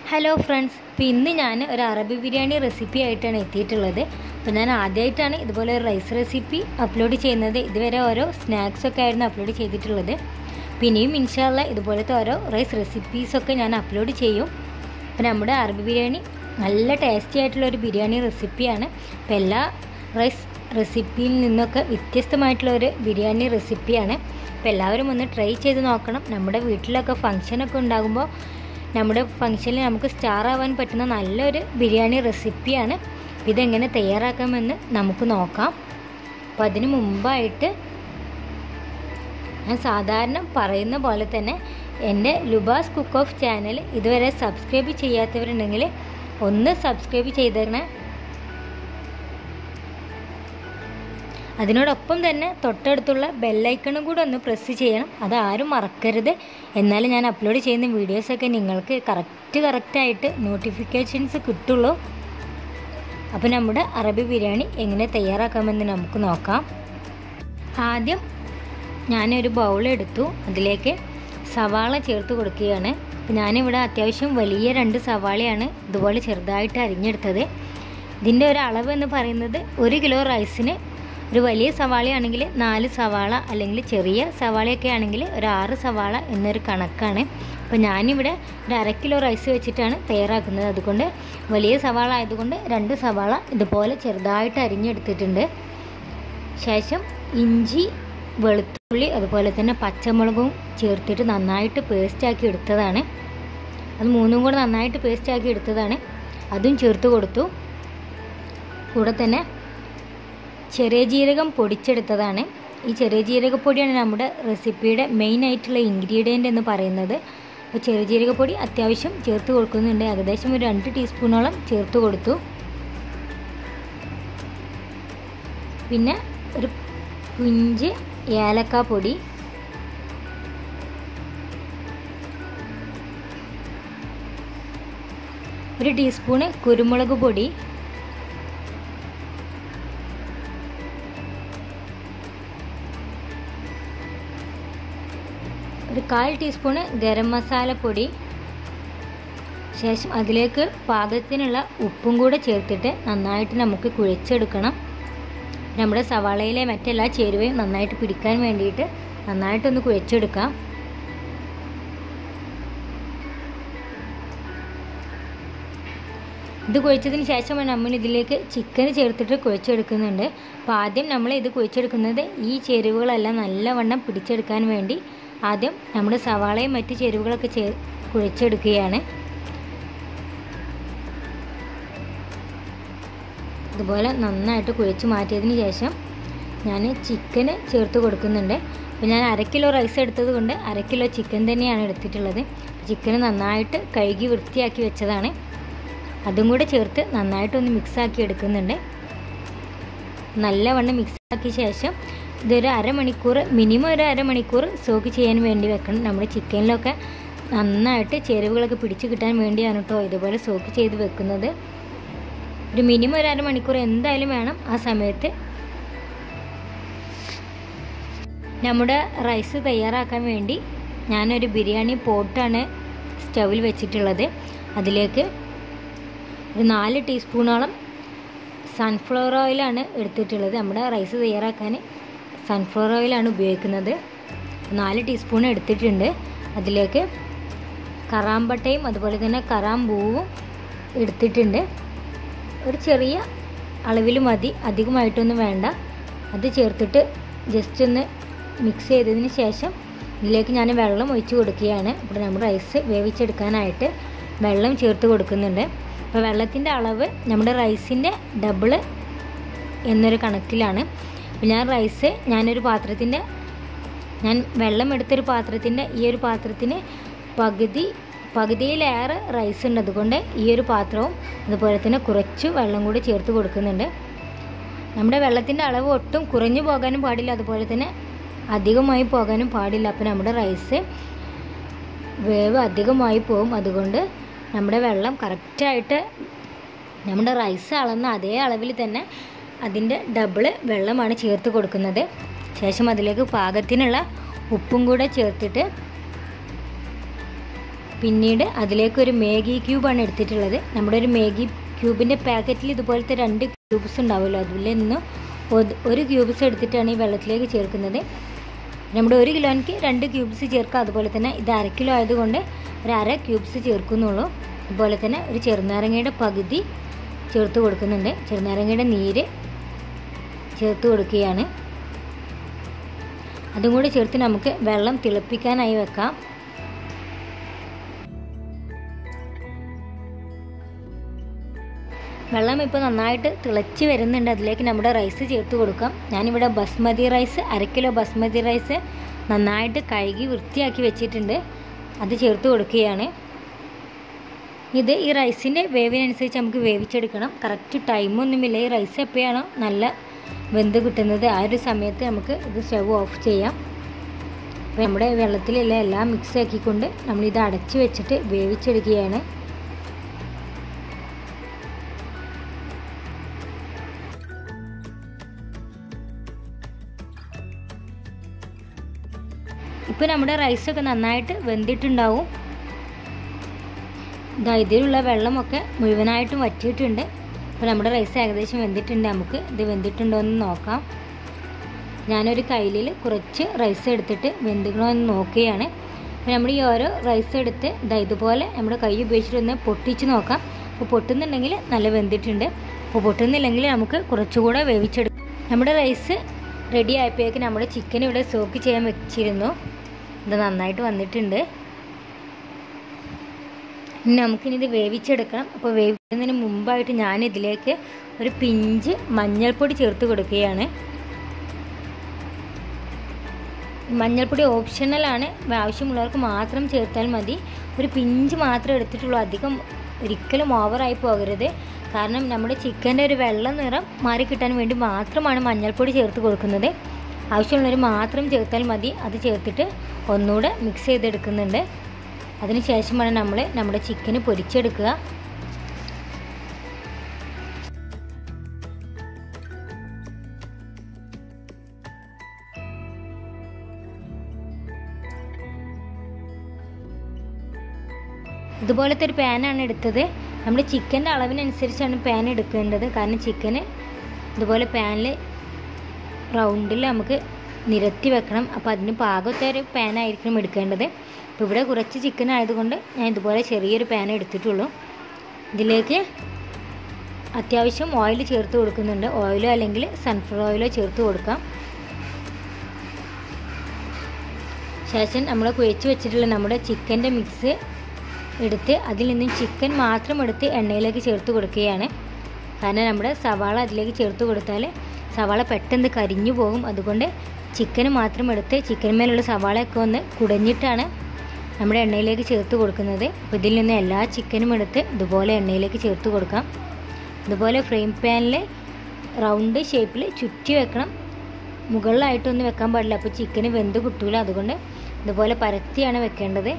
hello friends ഇപ്പോൾ ഇന്ന് ഞാൻ ഒരു അറബി ബിരിയാണി റെസിപ്പി ആയിട്ടാണ് എത്തിയിട്ടുള്ളത് അപ്പോൾ ഞാൻ ആദ്യമായിട്ടാണ് ഇതുപോലെ ഒരു റൈസ് റെസിപ്പി അപ്ലോഡ് ചെയ്യുന്നത് ഇതുവരെ ഓരോ സ്നാക്സൊക്കെ ആയിരുന്നു അപ്ലോഡ് ചെയ്തിട്ടുള്ളത് പിന്നെയും ഇൻഷാല്ല ഇതുപോലത്തെ ഓരോ റൈസ് റെസിപ്പീസൊക്കെ ഞാൻ അപ്ലോഡ് ചെയ്യും അപ്പോൾ നമ്മുടെ അറബി ബിരിയാണി നല്ല ടേസ്റ്റി ആയിട്ടുള്ള ഒരു ബിരിയാണി റെസിപ്പിയാണ് അപ്പോൾ എല്ലാ റൈസ് റെസിപ്പിയിൽ നിന്നൊക്കെ വ്യത്യസ്തമായിട്ടുള്ള ഒരു ബിരിയാണി റെസിപ്പിയാണ് അപ്പോൾ എല്ലാവരും ഒന്ന് ട്രൈ ചെയ്ത് നോക്കണം നമ്മുടെ വീട്ടിലൊക്കെ ഫങ്ഷനൊക്കെ ഉണ്ടാകുമ്പോൾ നമ്മുടെ ഫങ്ഷനിൽ നമുക്ക് സ്റ്റാർ ആവാൻ പറ്റുന്ന നല്ലൊരു ബിരിയാണി റെസിപ്പിയാണ് അപ്പോൾ ഇതെങ്ങനെ തയ്യാറാക്കാമെന്ന് നമുക്ക് നോക്കാം അപ്പോൾ അതിന് മുമ്പായിട്ട് ഞാൻ സാധാരണ പറയുന്ന പോലെ തന്നെ എൻ്റെ ലുബാസ് കുക്ക് ഓഫ് ചാനൽ ഇതുവരെ സബ്സ്ക്രൈബ് ചെയ്യാത്തവരുണ്ടെങ്കിൽ ഒന്ന് സബ്സ്ക്രൈബ് ചെയ്തേക്കണേ അതിനോടൊപ്പം തന്നെ തൊട്ടടുത്തുള്ള ബെല്ലൈക്കണും കൂടെ ഒന്ന് പ്രസ് ചെയ്യണം അത് ആരും മറക്കരുത് എന്നാലും ഞാൻ അപ്ലോഡ് ചെയ്യുന്ന വീഡിയോസൊക്കെ നിങ്ങൾക്ക് കറക്റ്റ് കറക്റ്റായിട്ട് നോട്ടിഫിക്കേഷൻസ് കിട്ടുള്ളൂ അപ്പോൾ നമ്മുടെ അറബി ബിരിയാണി എങ്ങനെ തയ്യാറാക്കാമെന്ന് നമുക്ക് നോക്കാം ആദ്യം ഞാനൊരു ബൗൾ എടുത്തു അതിലേക്ക് സവാള ചേർത്ത് കൊടുക്കുകയാണ് ഞാനിവിടെ അത്യാവശ്യം വലിയ രണ്ട് സവാളയാണ് ഇതുപോലെ ചെറുതായിട്ട് അരിഞ്ഞെടുത്തത് ഇതിൻ്റെ ഒരു അളവ് എന്ന് പറയുന്നത് ഒരു കിലോ റൈസിന് ഒരു വലിയ സവാളയാണെങ്കിൽ നാല് സവാള അല്ലെങ്കിൽ ചെറിയ സവാളയൊക്കെ ആണെങ്കിൽ ഒരു ആറ് സവാള എന്നൊരു കണക്കാണ് അപ്പോൾ ഞാനിവിടെ ഒരു അര കിലോ റൈസ് വെച്ചിട്ടാണ് തയ്യാറാക്കുന്നത് അതുകൊണ്ട് വലിയ സവാള ആയതുകൊണ്ട് രണ്ട് സവാള ഇതുപോലെ ചെറുതായിട്ട് അരിഞ്ഞെടുത്തിട്ടുണ്ട് ശേഷം ഇഞ്ചി വെളുത്തുള്ളി അതുപോലെ തന്നെ പച്ചമുളകും ചേർത്തിട്ട് നന്നായിട്ട് പേസ്റ്റാക്കി എടുത്തതാണ് അത് മൂന്നും കൂടെ നന്നായിട്ട് പേസ്റ്റാക്കി എടുത്തതാണ് അതും ചേർത്ത് കൊടുത്തു കൂടെ തന്നെ ചെറിയ ജീരകം പൊടിച്ചെടുത്തതാണ് ഈ ചെറിയ ജീരകപ്പൊടിയാണ് നമ്മുടെ റെസിപ്പിയുടെ മെയിൻ ആയിട്ടുള്ള ഇൻഗ്രീഡിയൻ്റ് എന്ന് പറയുന്നത് അപ്പോൾ ചെറിയ ജീരകപ്പൊടി അത്യാവശ്യം ചേർത്ത് കൊടുക്കുന്നുണ്ട് ഏകദേശം ഒരു രണ്ട് ടീസ്പൂണോളം ചേർത്ത് കൊടുത്തു പിന്നെ ഒരു കുഞ്ച് ഏലക്ക പൊടി ഒരു ടീസ്പൂണ് കുരുമുളക് പൊടി ഒരു കാൽ ടീസ്പൂണ് ഗരം മസാല പൊടി ശേഷം അതിലേക്ക് പാകത്തിനുള്ള ഉപ്പും കൂടെ ചേർത്തിട്ട് നന്നായിട്ട് നമുക്ക് കുഴച്ചെടുക്കണം നമ്മുടെ സവാളയിലെ മറ്റെല്ലാ ചേരുവയും നന്നായിട്ട് പിടിക്കാൻ വേണ്ടിയിട്ട് നന്നായിട്ടൊന്ന് കുഴച്ചെടുക്കാം ഇത് കുഴച്ചതിന് ശേഷമാണ് നമ്മൾ ഇതിലേക്ക് ചിക്കൻ ചേർത്തിട്ട് കുഴച്ചെടുക്കുന്നുണ്ട് അപ്പോൾ ആദ്യം നമ്മൾ ഇത് കുഴച്ചെടുക്കുന്നത് ഈ ചേരുവകളെല്ലാം നല്ലവണ്ണം പിടിച്ചെടുക്കാൻ വേണ്ടി ആദ്യം നമ്മുടെ സവാളയും മറ്റ് ചേരുവകളൊക്കെ ചേ കുഴച്ചെടുക്കുകയാണ് ഇതുപോലെ നന്നായിട്ട് കുഴച്ച് മാറ്റിയതിന് ശേഷം ഞാൻ ചിക്കന് ചേർത്ത് കൊടുക്കുന്നുണ്ട് അപ്പോൾ ഞാൻ അര കിലോ റൈസ് എടുത്തത് കൊണ്ട് അര കിലോ ചിക്കൻ തന്നെയാണ് എടുത്തിട്ടുള്ളത് ചിക്കന് നന്നായിട്ട് കഴുകി വൃത്തിയാക്കി വെച്ചതാണ് അതും കൂടെ ചേർത്ത് നന്നായിട്ടൊന്ന് മിക്സാക്കി എടുക്കുന്നുണ്ട് നല്ലവണ്ണം മിക്സാക്കിയ ശേഷം ഇതൊരു അരമണിക്കൂർ മിനിമം ഒരു അരമണിക്കൂർ സോക്ക് ചെയ്യാൻ വേണ്ടി വെക്കണം നമ്മുടെ ചിക്കനിലൊക്കെ നന്നായിട്ട് ചേരുവകളൊക്കെ പിടിച്ച് കിട്ടാൻ വേണ്ടിയാണ് കേട്ടോ ഇതുപോലെ സോക്ക് ചെയ്ത് വെക്കുന്നത് ഒരു മിനിമം ഒരു അരമണിക്കൂർ എന്തായാലും വേണം ആ സമയത്ത് നമ്മുടെ റൈസ് തയ്യാറാക്കാൻ വേണ്ടി ഞാനൊരു ബിരിയാണി പോട്ടാണ് സ്റ്റവിൽ വെച്ചിട്ടുള്ളത് അതിലേക്ക് ഒരു നാല് ടീസ്പൂണോളം സൺഫ്ലവർ ഓയിലാണ് എടുത്തിട്ടുള്ളത് നമ്മുടെ റൈസ് തയ്യാറാക്കാൻ സൺഫ്ലവർ ഓയിലാണ് ഉപയോഗിക്കുന്നത് നാല് ടീസ്പൂൺ എടുത്തിട്ടുണ്ട് അതിലേക്ക് കറാമ്പട്ടയും അതുപോലെ തന്നെ കറാമ്പൂവും എടുത്തിട്ടുണ്ട് ഒരു ചെറിയ അളവിൽ മതി അധികമായിട്ടൊന്നും വേണ്ട അത് ചേർത്തിട്ട് ജസ്റ്റ് ഒന്ന് മിക്സ് ചെയ്തതിന് ശേഷം ഇതിലേക്ക് ഞാൻ വെള്ളം ഒഴിച്ച് കൊടുക്കുകയാണ് അപ്പോൾ നമ്മുടെ റൈസ് വേവിച്ചെടുക്കാനായിട്ട് വെള്ളം ചേർത്ത് കൊടുക്കുന്നുണ്ട് അപ്പോൾ വെള്ളത്തിൻ്റെ അളവ് നമ്മുടെ റൈസിൻ്റെ ഡബിള് എന്നൊരു കണക്കിലാണ് അപ്പോൾ ഞാൻ റൈസ് ഞാനൊരു പാത്രത്തിൻ്റെ ഞാൻ വെള്ളം എടുത്തൊരു പാത്രത്തിൻ്റെ ഈ ഒരു പാത്രത്തിന് പകുതി പകുതിയിലേറെ റൈസ് ഉണ്ട് അതുകൊണ്ട് ഈ ഒരു പാത്രവും അതുപോലെ തന്നെ കുറച്ച് വെള്ളം കൂടി ചേർത്ത് കൊടുക്കുന്നുണ്ട് നമ്മുടെ വെള്ളത്തിൻ്റെ അളവ് ഒട്ടും കുറഞ്ഞു പോകാനും പാടില്ല അതുപോലെ തന്നെ അധികമായി പോകാനും പാടില്ല അപ്പോൾ നമ്മുടെ റൈസ് വേവ് അധികമായി പോകും അതുകൊണ്ട് നമ്മുടെ വെള്ളം കറക്റ്റായിട്ട് നമ്മുടെ റൈസ് അളന്ന അതേ അളവിൽ തന്നെ അതിൻ്റെ ഡബിള് വെള്ളമാണ് ചേർത്ത് കൊടുക്കുന്നത് ശേഷം അതിലേക്ക് പാകത്തിനുള്ള ഉപ്പും കൂടെ ചേർത്തിട്ട് പിന്നീട് അതിലേക്ക് ഒരു മാഗി ക്യൂബാണ് എടുത്തിട്ടുള്ളത് നമ്മുടെ ഒരു മാഗി ക്യൂബിൻ്റെ പാക്കറ്റിൽ ഇതുപോലത്തെ രണ്ട് ക്യൂബ്സ് ഉണ്ടാവുമല്ലോ അതിൽ നിന്ന് ഒത്- ഒരു ക്യൂബ്സ് എടുത്തിട്ടാണ് ഈ വെള്ളത്തിലേക്ക് ചേർക്കുന്നത് നമ്മുടെ ഒരു കിലോയ്ക്ക് രണ്ട് ക്യൂബ്സ് ചേർക്കുക അതുപോലെ തന്നെ ഇത് അര കിലോ ആയതുകൊണ്ട് ഒരു അര ക്യൂബ്സ് ചേർക്കുന്നുള്ളൂ അതുപോലെ തന്നെ ഒരു ചെറുനാരങ്ങയുടെ പകുതി ചേർത്ത് കൊടുക്കുന്നുണ്ട് ചെറുനാരങ്ങയുടെ നീര് ചേർത്ത് കൊടുക്കുകയാണ് അതും കൂടി ചേർത്ത് നമുക്ക് വെള്ളം തിളപ്പിക്കാനായി വെക്കാം വെള്ളം ഇപ്പോൾ നന്നായിട്ട് തിളച്ച് വരുന്നുണ്ട് അതിലേക്ക് നമ്മുടെ റൈസ് ചേർത്ത് കൊടുക്കാം ഞാനിവിടെ ബസ്മതി റൈസ് അര കിലോ ബസ്മതി റൈസ് നന്നായിട്ട് കഴുകി വൃത്തിയാക്കി വെച്ചിട്ടുണ്ട് അത് ചേർത്ത് കൊടുക്കുകയാണ് ഇത് ഈ റൈസിൻ്റെ വേവിനനുസരിച്ച് നമുക്ക് വേവിച്ചെടുക്കണം കറക്റ്റ് ടൈമൊന്നുമില്ല ഈ റൈസ് എപ്പോഴാണോ നല്ല വെന്ത് കിട്ടുന്നത് ആ ഒരു സമയത്ത് നമുക്ക് ഇത് സ്റ്റവ് ഓഫ് ചെയ്യാം അപ്പോൾ നമ്മുടെ വെള്ളത്തിലുള്ള എല്ലാം മിക്സ് ആക്കിക്കൊണ്ട് നമ്മളിത് അടച്ച് വെച്ചിട്ട് വേവിച്ചെടുക്കുകയാണ് ഇപ്പോൾ നമ്മുടെ റൈസൊക്കെ നന്നായിട്ട് വെന്തിട്ടുണ്ടാവും ഇതാ ഇതിലുള്ള വെള്ളമൊക്കെ മുഴുവനായിട്ടും വറ്റിയിട്ടുണ്ട് അപ്പോൾ നമ്മുടെ റൈസ് ഏകദേശം വെന്തിട്ടുണ്ട് നമുക്ക് ഇത് വെന്തിട്ടുണ്ടോ എന്ന് നോക്കാം ഞാനൊരു കയ്യിലിൽ കുറച്ച് റൈസ് എടുത്തിട്ട് വെന്തിക്കണോ എന്ന് നോക്കുകയാണ് അപ്പോൾ നമ്മൾ ഈ ഓരോ റൈസ് എടുത്ത് ഇതാ ഇതുപോലെ നമ്മുടെ കൈ ഉപയോഗിച്ചിട്ട് ഒന്ന് പൊട്ടിച്ച് നോക്കാം അപ്പോൾ പൊട്ടുന്നുണ്ടെങ്കിൽ നല്ല വെന്തിട്ടുണ്ട് അപ്പോൾ പൊട്ടുന്നില്ലെങ്കിൽ നമുക്ക് കുറച്ചുകൂടെ വേവിച്ചെടുക്കാം നമ്മുടെ റൈസ് റെഡി ആയപ്പോഴേക്ക് നമ്മുടെ ചിക്കൻ ഇവിടെ സോക്ക് ചെയ്യാൻ വെച്ചിരുന്നു ഇത് നന്നായിട്ട് വന്നിട്ടുണ്ട് ഇനി നമുക്കിനി ഇത് വേവിച്ചെടുക്കണം അപ്പോൾ വേവിക്കുന്നതിന് മുമ്പായിട്ട് ഞാൻ ഇതിലേക്ക് ഒരു പിഞ്ച് മഞ്ഞൾപ്പൊടി ചേർത്ത് കൊടുക്കുകയാണ് മഞ്ഞൾപ്പൊടി ഓപ്ഷണലാണ് ആവശ്യമുള്ളവർക്ക് മാത്രം ചേർത്താൽ മതി ഒരു പിഞ്ച് മാത്രം എടുത്തിട്ടുള്ളൂ അധികം ഒരിക്കലും ഓവറായി പോകരുത് കാരണം നമ്മുടെ ചിക്കൻ്റെ ഒരു വെള്ള നിറം മാറി കിട്ടാൻ വേണ്ടി മാത്രമാണ് മഞ്ഞൾപ്പൊടി ചേർത്ത് കൊടുക്കുന്നത് ആവശ്യമുള്ളവർ മാത്രം ചേർത്താൽ മതി അത് ചേർത്തിട്ട് ഒന്നുകൂടെ മിക്സ് ചെയ്തെടുക്കുന്നുണ്ട് അതിന് ശേഷമാണ് നമ്മൾ നമ്മുടെ ചിക്കന് പൊരിച്ചെടുക്കുക ഇതുപോലത്തെ ഒരു പാനാണ് എടുത്തത് നമ്മൾ ചിക്കൻ്റെ അളവിനനുസരിച്ചാണ് പാൻ എടുക്കേണ്ടത് കാരണം ചിക്കന് ഇതുപോലെ പാനിൽ റൗണ്ടിൽ നമുക്ക് നിരത്തി വെക്കണം അപ്പോൾ അതിന് പാകത്തെ ഒരു പാനായിരിക്കണം എടുക്കേണ്ടത് അപ്പോൾ ഇവിടെ കുറച്ച് ചിക്കൻ ആയതുകൊണ്ട് ഞാൻ ഇതുപോലെ ചെറിയൊരു പാൻ എടുത്തിട്ടുള്ളൂ ഇതിലേക്ക് അത്യാവശ്യം ഓയിൽ ചേർത്ത് കൊടുക്കുന്നുണ്ട് ഓയിലോ അല്ലെങ്കിൽ സൺഫ്ലവർ ഓയിലോ ചേർത്ത് കൊടുക്കാം ശേഷം നമ്മൾ കുഴച്ച് വെച്ചിട്ടുള്ള നമ്മുടെ ചിക്കൻ്റെ മിക്സ് എടുത്ത് അതിൽ നിന്നും ചിക്കൻ മാത്രം എടുത്ത് എണ്ണയിലേക്ക് ചേർത്ത് കൊടുക്കുകയാണ് കാരണം നമ്മുടെ സവാള അതിലേക്ക് ചേർത്ത് കൊടുത്താൽ സവാള പെട്ടെന്ന് കരിഞ്ഞു പോകും അതുകൊണ്ട് ചിക്കൻ മാത്രം എടുത്ത് ചിക്കൻ മേലുള്ള സവാളയൊക്കെ ഒന്ന് കുടഞ്ഞിട്ടാണ് നമ്മുടെ എണ്ണയിലേക്ക് ചേർത്ത് കൊടുക്കുന്നത് അപ്പോൾ ഇതിൽ നിന്ന് എല്ലാ ചിക്കനും എടുത്ത് ഇതുപോലെ എണ്ണയിലേക്ക് ചേർത്ത് കൊടുക്കാം ഇതുപോലെ ഫ്രെയിം പാനിൽ റൗണ്ട് ഷേപ്പിൽ ചുറ്റി വെക്കണം മുകളിലായിട്ടൊന്നും വെക്കാൻ പാടില്ല അപ്പോൾ ചിക്കന് വെന്ത് കിട്ടൂല അതുകൊണ്ട് ഇതുപോലെ പരത്തിയാണ് വെക്കേണ്ടത്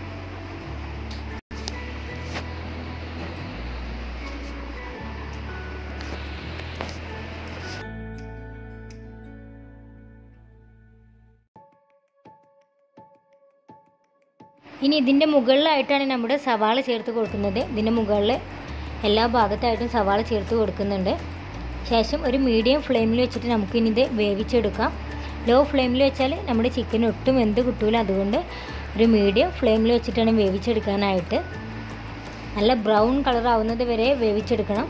ഇനി ഇതിൻ്റെ മുകളിലായിട്ടാണ് നമ്മുടെ സവാള ചേർത്ത് കൊടുക്കുന്നത് ഇതിൻ്റെ മുകളിൽ എല്ലാ ഭാഗത്തായിട്ടും സവാള ചേർത്ത് കൊടുക്കുന്നുണ്ട് ശേഷം ഒരു മീഡിയം ഫ്ലെയിമിൽ വെച്ചിട്ട് നമുക്കിനി ഇത് വേവിച്ചെടുക്കാം ലോ ഫ്ലെയിമിൽ വെച്ചാൽ നമ്മുടെ ചിക്കൻ ഒട്ടും വെന്ത് കിട്ടൂല അതുകൊണ്ട് ഒരു മീഡിയം ഫ്ലെയിമിൽ വെച്ചിട്ടാണ് വേവിച്ചെടുക്കാനായിട്ട് നല്ല ബ്രൗൺ കളർ ആവുന്നത് വരെ വേവിച്ചെടുക്കണം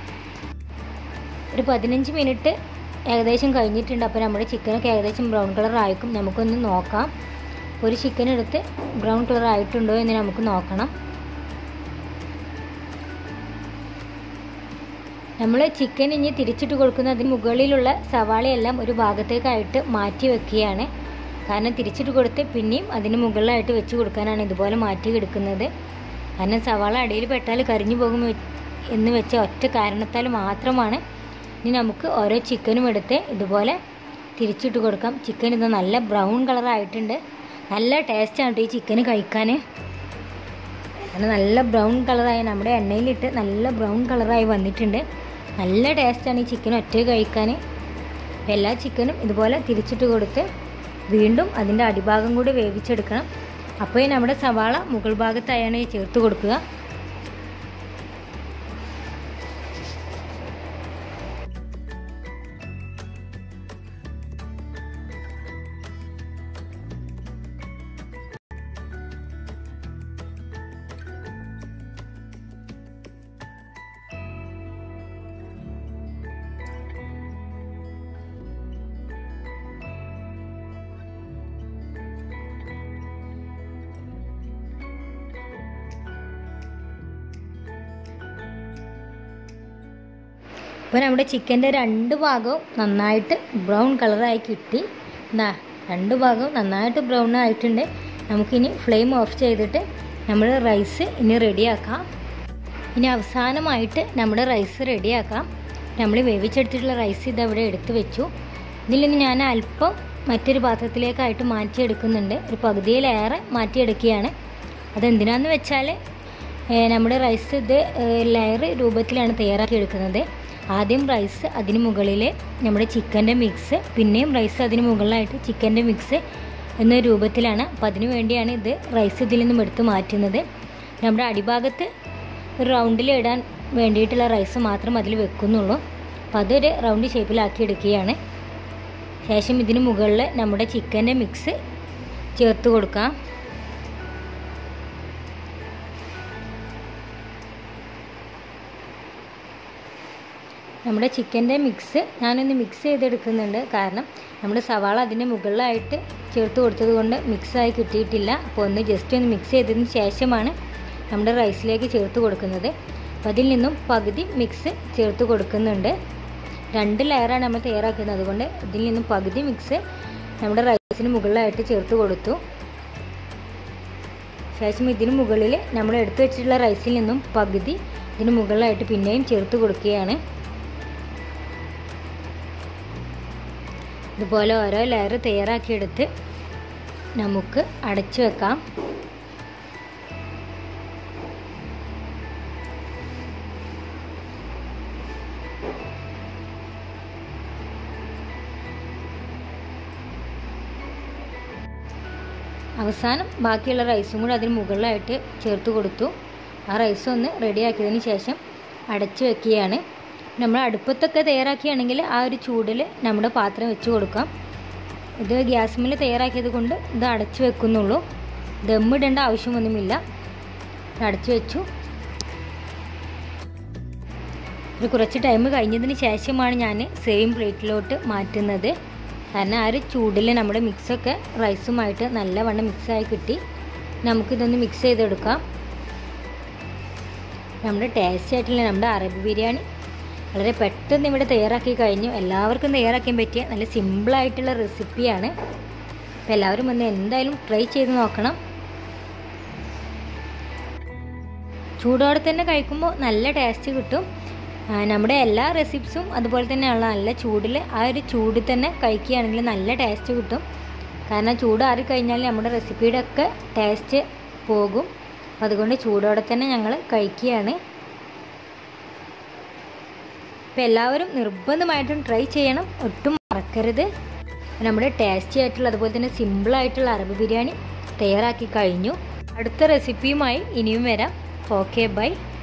ഒരു പതിനഞ്ച് മിനിറ്റ് ഏകദേശം കഴിഞ്ഞിട്ടുണ്ട് അപ്പോൾ നമ്മുടെ ചിക്കനൊക്കെ ഏകദേശം ബ്രൗൺ കളർ ആയിരിക്കും നമുക്കൊന്ന് നോക്കാം ഒരു ചിക്കൻ എടുത്ത് ബ്രൗൺ കളർ ആയിട്ടുണ്ടോ എന്ന് നമുക്ക് നോക്കണം നമ്മൾ ചിക്കൻ ഇനി തിരിച്ചിട്ട് കൊടുക്കുന്ന അതിന് മുകളിലുള്ള സവാളയെല്ലാം ഒരു ഭാഗത്തേക്കായിട്ട് മാറ്റി വെക്കുകയാണ് കാരണം തിരിച്ചിട്ട് കൊടുത്ത് പിന്നെയും അതിന് മുകളിലായിട്ട് വെച്ച് കൊടുക്കാനാണ് ഇതുപോലെ മാറ്റി എടുക്കുന്നത് കാരണം സവാള അടിയിൽ പെട്ടാൽ കരിഞ്ഞു പോകും എന്ന് വെച്ച ഒറ്റ കാരണത്താൽ മാത്രമാണ് ഇനി നമുക്ക് ഓരോ ചിക്കനും എടുത്ത് ഇതുപോലെ തിരിച്ചിട്ട് കൊടുക്കാം ചിക്കൻ ഇത് നല്ല ബ്രൗൺ കളർ ആയിട്ടുണ്ട് നല്ല ടേസ്റ്റാണ് ഈ ചിക്കന് കഴിക്കാൻ കാരണം നല്ല ബ്രൗൺ കളറായി നമ്മുടെ എണ്ണയിലിട്ട് നല്ല ബ്രൗൺ കളറായി വന്നിട്ടുണ്ട് നല്ല ടേസ്റ്റാണ് ഈ ചിക്കൻ ഒറ്റ കഴിക്കാൻ എല്ലാ ചിക്കനും ഇതുപോലെ തിരിച്ചിട്ട് കൊടുത്ത് വീണ്ടും അതിൻ്റെ അടിഭാഗം കൂടി വേവിച്ചെടുക്കണം അപ്പോൾ നമ്മുടെ സവാള മുകൾ ഭാഗത്തായാണ് ചേർത്ത് കൊടുക്കുക അപ്പോൾ നമ്മുടെ ചിക്കൻ്റെ രണ്ട് ഭാഗവും നന്നായിട്ട് ബ്രൗൺ കളറായി കിട്ടി എന്താ രണ്ട് ഭാഗവും നന്നായിട്ട് ബ്രൗൺ ആയിട്ടുണ്ട് നമുക്കിനി ഫ്ലെയിം ഓഫ് ചെയ്തിട്ട് നമ്മൾ റൈസ് ഇനി റെഡിയാക്കാം ഇനി അവസാനമായിട്ട് നമ്മുടെ റൈസ് റെഡിയാക്കാം നമ്മൾ വേവിച്ചെടുത്തിട്ടുള്ള റൈസ് ഇതവിടെ എടുത്ത് വെച്ചു ഇതിൽ നിന്ന് ഞാൻ അല്പം മറ്റൊരു പാത്രത്തിലേക്കായിട്ട് മാറ്റിയെടുക്കുന്നുണ്ട് ഒരു പകുതിയിലേറെ മാറ്റിയെടുക്കുകയാണ് അതെന്തിനാന്ന് വെച്ചാൽ നമ്മുടെ റൈസ് ഇത് ലെയർ രൂപത്തിലാണ് തയ്യാറാക്കി എടുക്കുന്നത് ആദ്യം റൈസ് അതിന് മുകളിൽ നമ്മുടെ ചിക്കൻ്റെ മിക്സ് പിന്നെയും റൈസ് അതിന് മുകളിലായിട്ട് ചിക്കൻ്റെ മിക്സ് എന്ന രൂപത്തിലാണ് അപ്പോൾ അതിന് വേണ്ടിയാണ് ഇത് റൈസ് ഇതിൽ നിന്നും എടുത്ത് മാറ്റുന്നത് നമ്മുടെ അടിഭാഗത്ത് ഒരു റൗണ്ടിൽ ഇടാൻ വേണ്ടിയിട്ടുള്ള റൈസ് മാത്രം അതിൽ വെക്കുന്നുള്ളൂ അപ്പോൾ അതൊരു റൗണ്ട് ഷേപ്പിലാക്കി എടുക്കുകയാണ് ശേഷം ഇതിന് മുകളിൽ നമ്മുടെ ചിക്കൻ്റെ മിക്സ് ചേർത്ത് കൊടുക്കാം നമ്മുടെ ചിക്കൻ്റെ മിക്സ് ഞാനൊന്ന് മിക്സ് ചെയ്തെടുക്കുന്നുണ്ട് കാരണം നമ്മുടെ സവാള അതിൻ്റെ മുകളിലായിട്ട് ചേർത്ത് കൊടുത്തത് കൊണ്ട് മിക്സായി കിട്ടിയിട്ടില്ല അപ്പോൾ ഒന്ന് ജസ്റ്റ് ഒന്ന് മിക്സ് ചെയ്തതിന് ശേഷമാണ് നമ്മുടെ റൈസിലേക്ക് ചേർത്ത് കൊടുക്കുന്നത് അപ്പോൾ അതിൽ നിന്നും പകുതി മിക്സ് ചേർത്ത് കൊടുക്കുന്നുണ്ട് രണ്ട് ലെയറാണ് നമ്മൾ തയ്യാറാക്കുന്നത് അതുകൊണ്ട് ഇതിൽ നിന്നും പകുതി മിക്സ് നമ്മുടെ റൈസിന് മുകളിലായിട്ട് ചേർത്ത് കൊടുത്തു ശേഷം ഇതിന് മുകളിൽ നമ്മൾ എടുത്തു വെച്ചിട്ടുള്ള റൈസിൽ നിന്നും പകുതി ഇതിന് മുകളിലായിട്ട് പിന്നെയും ചേർത്ത് കൊടുക്കുകയാണ് ഇതുപോലെ ഓരോ ലെയർ തയ്യാറാക്കിയെടുത്ത് നമുക്ക് അടച്ചു വെക്കാം അവസാനം ബാക്കിയുള്ള റൈസും കൂടി അതിന് മുകളിലായിട്ട് ചേർത്ത് കൊടുത്തു ആ റൈസ് ഒന്ന് റെഡിയാക്കിയതിന് ശേഷം അടച്ചു വെക്കുകയാണ് നമ്മൾ അടുപ്പത്തൊക്കെ തയ്യാറാക്കുകയാണെങ്കിൽ ആ ഒരു ചൂടിൽ നമ്മുടെ പാത്രം വെച്ച് കൊടുക്കാം ഇത് ഗ്യാസ്മിൽ തയ്യാറാക്കിയത് കൊണ്ട് ഇത് അടച്ചു വെക്കുന്നുള്ളൂ ദമ്മിടേണ്ട ആവശ്യമൊന്നുമില്ല അടച്ചു വെച്ചു ഒരു കുറച്ച് ടൈം കഴിഞ്ഞതിന് ശേഷമാണ് ഞാൻ സെയിം പ്ലേറ്റിലോട്ട് മാറ്റുന്നത് കാരണം ആ ഒരു ചൂടിൽ നമ്മുടെ മിക്സൊക്കെ റൈസുമായിട്ട് നല്ലവണ്ണം മിക്സായി കിട്ടി നമുക്കിതൊന്ന് മിക്സ് ചെയ്തെടുക്കാം നമ്മുടെ ടേസ്റ്റ് ആയിട്ടുള്ള നമ്മുടെ അറബി ബിരിയാണി വളരെ പെട്ടെന്ന് ഇവിടെ തയ്യാറാക്കി കഴിഞ്ഞു എല്ലാവർക്കും തയ്യാറാക്കാൻ പറ്റിയ നല്ല സിമ്പിളായിട്ടുള്ള റെസിപ്പിയാണ് അപ്പോൾ എല്ലാവരും ഒന്ന് എന്തായാലും ട്രൈ ചെയ്ത് നോക്കണം ചൂടോടെ തന്നെ കഴിക്കുമ്പോൾ നല്ല ടേസ്റ്റ് കിട്ടും നമ്മുടെ എല്ലാ റെസിപ്സും അതുപോലെ തന്നെയുള്ള നല്ല ചൂടിൽ ആ ഒരു ചൂടിൽ തന്നെ കഴിക്കുകയാണെങ്കിൽ നല്ല ടേസ്റ്റ് കിട്ടും കാരണം ചൂട് ആറിക്കഴിഞ്ഞാൽ നമ്മുടെ റെസിപ്പിയുടെ ഒക്കെ ടേസ്റ്റ് പോകും അപ്പം അതുകൊണ്ട് ചൂടോടെ തന്നെ ഞങ്ങൾ കഴിക്കുകയാണ് അപ്പോൾ എല്ലാവരും നിർബന്ധമായിട്ടും ട്രൈ ചെയ്യണം ഒട്ടും മറക്കരുത് നമ്മുടെ ടേസ്റ്റി ആയിട്ടുള്ള അതുപോലെ തന്നെ സിമ്പിളായിട്ടുള്ള അറബ് ബിരിയാണി തയ്യാറാക്കി കഴിഞ്ഞു അടുത്ത റെസിപ്പിയുമായി ഇനിയും വരാം ഓക്കെ ബൈ